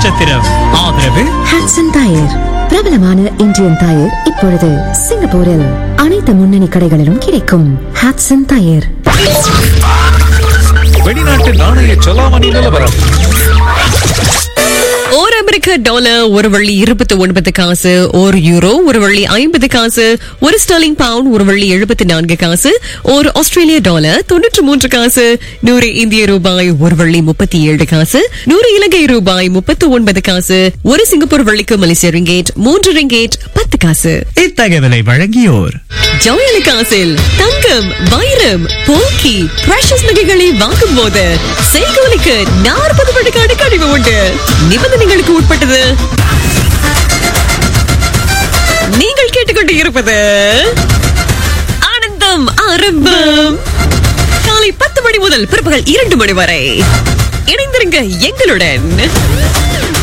நட்சத்திரம் ஆதரவு ஹாட்சன் டயர் பிரபலமான இந்தியன் டயர் இப்பொழுது சிங்கப்பூரில் அனைத்து முன்னணி கடைகளிலும் கிடைக்கும் ஹாட்சன் டயர் வெளிநாட்டு நாணய செலாவணி நிலவரம் ஒரு அமெரிக்க டாலர் ஒரு வள்ளி இருபத்தி ஒன்பது காசு ஒரு யூரோ ஒரு வள்ளி ஐம்பது காசு ஒரு ஸ்டர்லிங் பவுண்ட் ஒரு வள்ளி எழுபத்தி நான்கு காசு ஒரு ஆஸ்திரேலிய டாலர் தொன்னூற்று மூன்று காசு நூறு இந்திய ரூபாய் ஒரு வள்ளி முப்பத்தி ஏழு காசு நூறு இலங்கை ரூபாய் முப்பத்தி ஒன்பது காசு ஒரு சிங்கப்பூர் வள்ளிக்கு மலேசிய ரிங்கேட் மூன்று ரிங்கேட் பத்து காசு இத்தகவலை வழங்கியோர் ஜவுளி காசில் தங்கம் வைரம் போக்கி பிரஷஸ் நகைகளை வாங்கும் போது செய்கூலிக்கு நாற்பது விழுக்காடு கழிவு உண்டு நிபந்தனைகளுக்கு உட்பட்டது நீங்கள் கேட்டுக்கொண்டு இருப்பது ஆனந்தம் ஆரம்பம் காலை பத்து மணி முதல் பிற்பகல் இரண்டு மணி வரை இணைந்திருங்க எங்களுடன்